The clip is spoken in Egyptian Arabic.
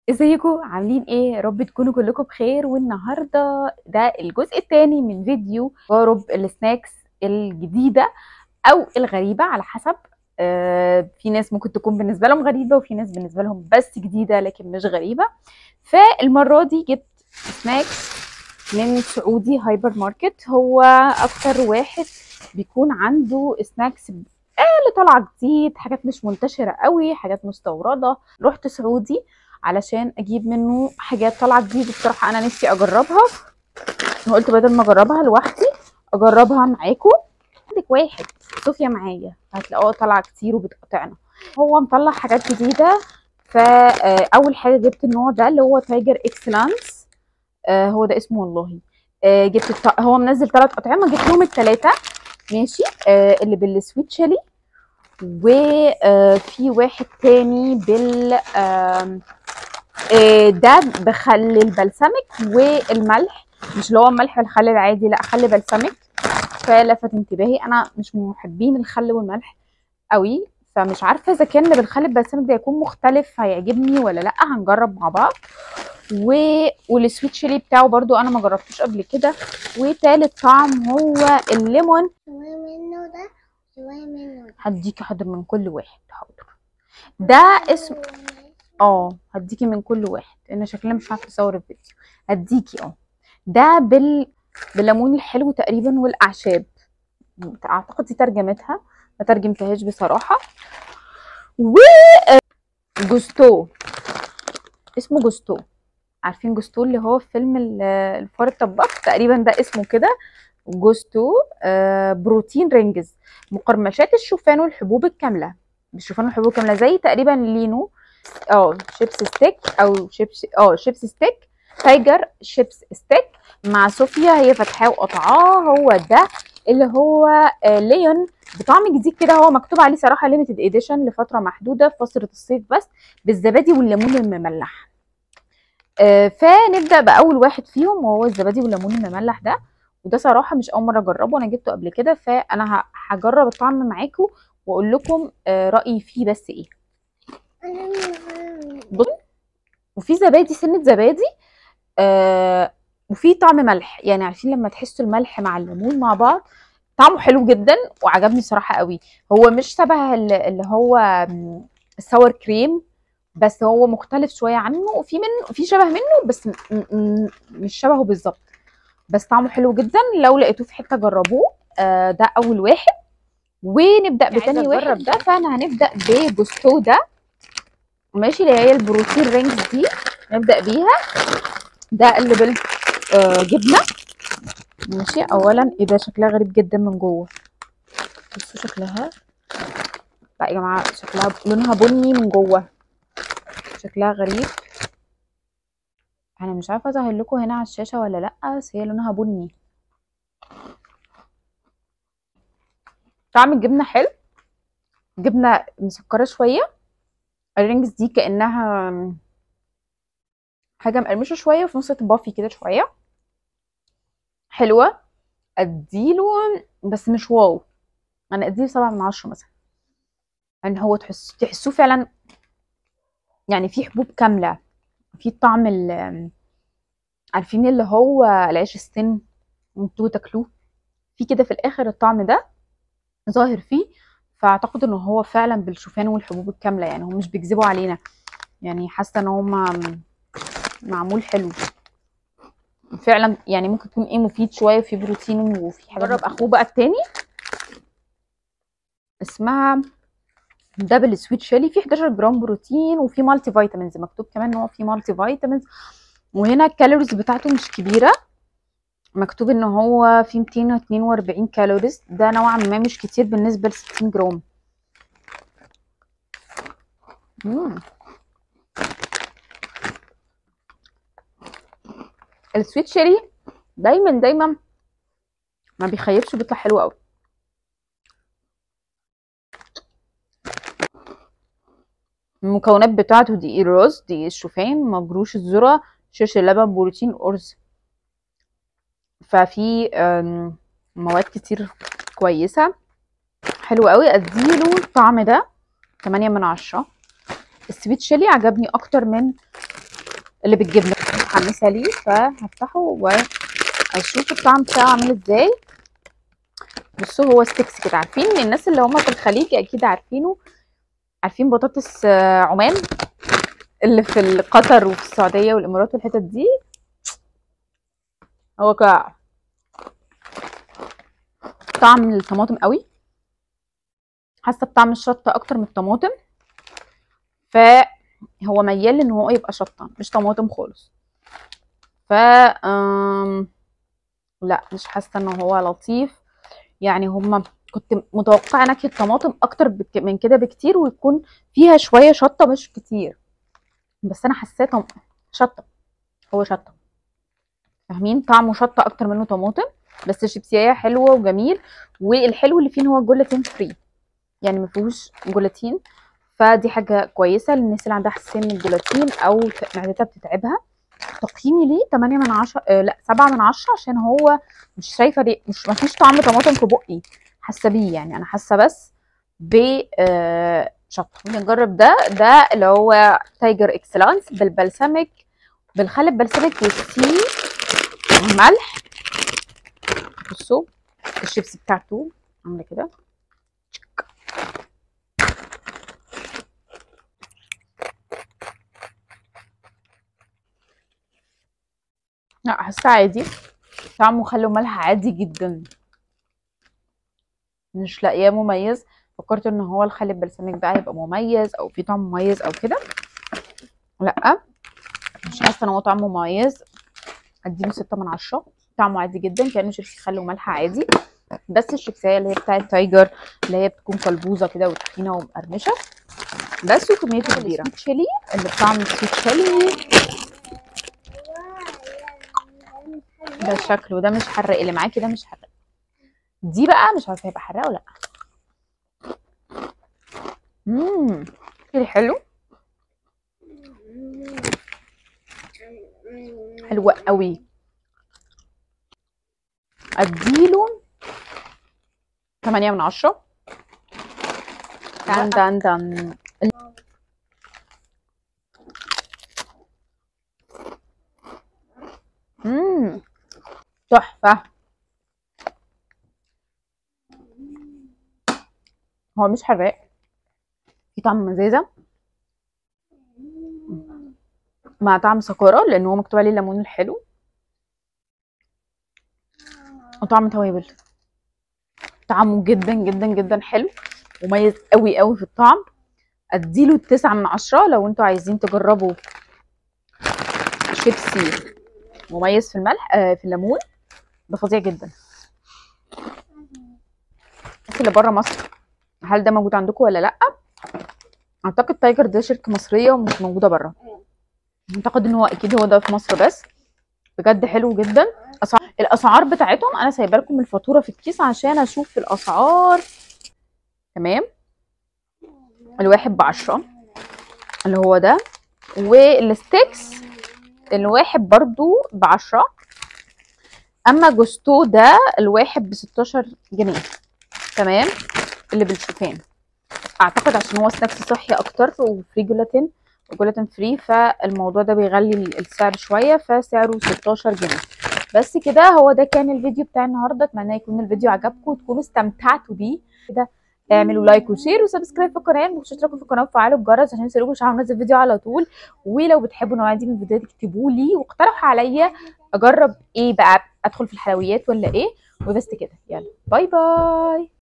ازيكم عاملين ايه يا رب تكونوا كلكم بخير والنهارده ده الجزء الثاني من فيديو تجارب السناكس الجديده او الغريبه على حسب آه في ناس ممكن تكون بالنسبه لهم غريبه وفي ناس بالنسبه لهم بس جديده لكن مش غريبه فالمره دي جبت سناكس من سعودي هايبر ماركت هو اكتر واحد بيكون عنده سناكس اللي طالعه جديد حاجات مش منتشره قوي حاجات مستورده رحت سعودي علشان اجيب منه حاجات طالعه جديد بصراحه انا نفسي اجربها وقلت بدل ما اجربها لوحدي اجربها معاكم عندك واحد صوفيا معايا هتلاقوها طالعه كتير وبتقطعنا هو مطلع حاجات جديده فاول حاجه جبت النوع ده اللي هو تايجر اكسلانس هو ده اسمه والله آه، جبت الط... هو منزل ثلاث اطعمه جبت لهم الثلاثه ماشي آه، اللي بالسويت شيلي وفي واحد تاني بال آم، آه، ده بخل البلسمك والملح مش اللي هو الملح والخل العادي لا خل بلسمك فلفت انتباهي انا مش من محبين الخل والملح قوي فمش عارفه اذا كان اللي بالخل البلسمك ده يكون مختلف هيعجبني ولا لا هنجرب مع بعض و... والسويت شيلي بتاعه برضو انا ما جربتوش قبل كده وتالت طعم هو الليمون شوية منه ده شوية منه ده هديكي حاضر من كل واحد حاضر ده اسم اه هديكي من كل واحد انا شكلها مش عارفه اصور الفيديو هديكي اه ده بال بالليمون الحلو تقريبا والاعشاب اعتقد دي ترجمتها ما ترجمتهاش بصراحه و جوستو اسمه جوستو عارفين جوستو اللي هو في فيلم ال- الفار الطباخ تقريبا ده اسمه كده جوستو آه، بروتين رينجز مقرمشات الشوفان والحبوب الكامله الشوفان والحبوب الكامله زي تقريبا لينو اه شيبس ستيك او شيبس اه شيبس ستيك تايجر شيبس ستيك مع صوفيا هي فاتحاه وقطعاه هو ده اللي هو آه، ليون بطعم جديد كده هو مكتوب عليه صراحه ليميتد اديشن لفتره محدوده في فتره الصيف بس بالزبادي والليمون المملح آه، فنبدا باول واحد فيهم وهو الزبادي والليمون المملح ده وده صراحه مش اول مره اجربه انا جبته قبل كده فانا ه- هجرب الطعم معاكم واقول لكم آه، رايي فيه بس ايه بص وفي زبادي سنه زبادي آه وفي طعم ملح يعني عارفين لما تحسوا الملح مع الليمون مع بعض طعمه حلو جدا وعجبني صراحه قوي هو مش شبه ال- اللي هو م، الساور كريم بس هو مختلف شويه عنه وفي منه في شبه منه بس م- م- مش شبهه بالظبط بس طعمه حلو جدا لو لقيتوه في حته جربوه آه ده اول واحد ونبدا عايزة بتاني أجرب واحد ده فانا هنبدا بجوستو ده ماشي اللي هي البروتين رينجز دي نبدا بيها ده اللي بالجبنه ماشي اولا ايه ده شكلها غريب جدا من جوه بصوا شكلها لا يا جماعه شكلها لونها بني من جوه شكلها غريب انا مش عارفه اظهر لكم هنا على الشاشه ولا لا بس هي لونها بني طعم الجبنه حلو جبنه مسكره شويه الرينجز دي كانها حاجه مقرمشه شويه وفي نفس الوقت بافي كده شويه حلوه اديله بس مش واو انا اديله سبعة من عشرة مثلا ان هو تحس تحسوه فعلا يعني في حبوب كامله في طعم ال عارفين اللي هو العيش السن انتوا تاكلوه في كده في الاخر الطعم ده ظاهر فيه فاعتقد ان هو فعلا بالشوفان والحبوب الكامله يعني هم مش بيكذبوا علينا يعني حاسه ان هو معمول حلو فعلا يعني ممكن يكون ايه مفيد شويه وفي بروتين وفي حاجات جرب اخوه بقى التاني اسمها دبل سويت شيلي فيه 11 جرام بروتين وفي مالتي فيتامينز مكتوب كمان ان هو فيه مالتي فيتامينز وهنا الكالوريز بتاعته مش كبيره مكتوب ان هو فيه 242 كالوريز ده نوعا ما مش كتير بالنسبه ل 60 جرام مم. السويت شيري دايما دايما ما بيخيبش بيطلع حلو قوي المكونات بتاعته دي الرز دي الشوفان مجروش الذرة شيش اللبن بروتين أرز ففي آم، مواد كتير كويسة حلو قوي اديله الطعم ده 8 من عشرة السويت شيلي عجبني اكتر من اللي بالجبنه متحمسه ليه فهفتحه واشوف الطعم بتاعه عامل ازاي بصوا هو ستيكس كده عارفين الناس اللي هم في الخليج اكيد عارفينه عارفين بطاطس آه، عمان اللي في قطر وفي السعوديه والامارات والحتت دي هو كده طعم الطماطم قوي حاسه بطعم الشطه اكتر من الطماطم فهو ميال ان هو يبقى شطه مش طماطم خالص ف آم، لا مش حاسه ان هو لطيف يعني هما كنت متوقعه نكهه طماطم اكتر بك- من كده بكتير ويكون فيها شويه شطه مش كتير بس انا حسيت طم- شطه هو شطه فاهمين طعمه شطه اكتر منه طماطم بس الشيبسية حلوه وجميل والحلو اللي فيه ان هو جولاتين فري يعني ما فيهوش جولاتين فدي حاجه كويسه للناس اللي عندها حساسيه من الجولاتين او ك- معدتها بتتعبها تقييمي ليه 8 من 10 آه لا 7 من 10 عشان هو مش شايفه ليه مش ما فيش طعم طماطم في بقي حاسه بيه يعني انا حاسه بس ب آه، شطه نجرب ده ده اللي هو تايجر اكسلانس بالبلسمك بالخل البلسمك والسي والملح بصوا الشيبسي بتاعته عامله كده لا حاسه عادي طعمه خل وملح عادي جدا مش لاقياه مميز فكرت ان هو الخل البلسمك ده هيبقى مميز او فيه طعم مميز او كده لا مش حاسه ان هو طعمه مميز اديله ستة من عشرة طعمه عادي جدا كانه شيبسي خل وملح عادي بس الشيبسية اللي هي بتاعت تايجر اللي هي بتكون قلبوزة كده وتخينة ومقرمشة بس وكميته كبيرة تشيلي اللي بطعم السويت تشيلي ده شكله ده مش حراق اللي معاكي ده مش حراق دي بقى مش عارفه هيبقى حراق ولا لا امم كده حلو حلو قوي اديله 8 من 10 دان دان دان امم تحفه هو مش حراق في طعم مزازه مع طعم سكارة لان هو مكتوب عليه الليمون الحلو وطعم توابل طعمه جدا جدا جدا حلو مميز قوي قوي في الطعم اديله تسعة من عشرة لو انتوا عايزين تجربوا شيبسي مميز في الملح آه في الليمون ده فظيع جدا بس اللي بره مصر هل ده موجود عندكم ولا لا اعتقد تايجر ده شركه مصريه ومش موجوده بره اعتقد ان هو اكيد هو ده في مصر بس بجد حلو جدا أسعار الاسعار بتاعتهم انا سايبه لكم الفاتوره في الكيس عشان اشوف الاسعار تمام الواحد بعشرة اللي هو ده والستيكس الواحد برضو بعشرة اما جوستو ده الواحد بستاشر جنيه تمام اللي بالشوفان اعتقد عشان هو سناكس صحي اكتر وفري جلاتين وجلاتين فري فالموضوع ده بيغلي السعر شويه فسعره 16 جنيه بس كده هو ده كان الفيديو بتاع النهارده اتمنى يكون الفيديو عجبكم وتكونوا استمتعتوا بيه كده اعملوا لايك وشير وسبسكرايب في القناه واشتركوا في القناه وفعلوا الجرس عشان يوصلكم عشان انزل فيديو على طول ولو بتحبوا النوعيه دي من الفيديوهات اكتبوا لي واقترحوا عليا اجرب ايه بقى ادخل في الحلويات ولا ايه وبس كده يلا باي باي